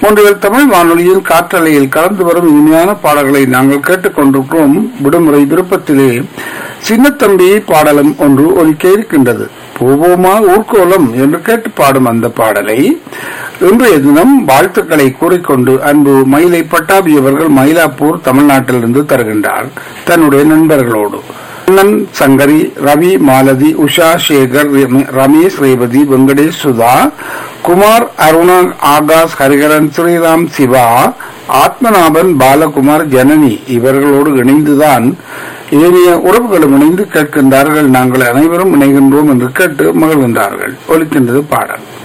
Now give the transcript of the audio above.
ஒன்றியல் தமிழ் வானொலியில் காற்றலையில் கலந்து வரும் இனிமையான பாடல்களை நாங்கள் கேட்டுக்கொண்டிருக்கிறோம் விடுமுறை விருப்பத்திலே சின்னத்தம்பி பாடலும் ஒன்று ஒலிக்க இருக்கின்றது போவோமா ஊர்கோலம் என்று கேட்டு பாடும் அந்த பாடலை இன்றைய தினம் வாழ்த்துக்களை கூறிக்கொண்டு அன்பு மயிலை பட்டாபி அவர்கள் மயிலாப்பூர் தமிழ்நாட்டிலிருந்து தருகின்றார் தன்னுடைய நண்பர்களோடு அண்ணன் சங்கரி ரவி மாலதி உஷா சேகர் ரம- ரமேஷ் ரேவதி வெங்கடேஷ் சுதா குமார் அருணா ஆகாஷ் ஹரிகரன் ஸ்ரீராம் சிவா ஆத்மநாபன் பாலகுமார் ஜனனி இவர்களோடு இணைந்துதான் ஏனைய உறவுகளும் இணைந்து கேட்கின்றார்கள் நாங்கள் அனைவரும் இணைகின்றோம் என்று கேட்டு மகிழ்கின்றார்கள் ஒலிக்கின்றது பாடல்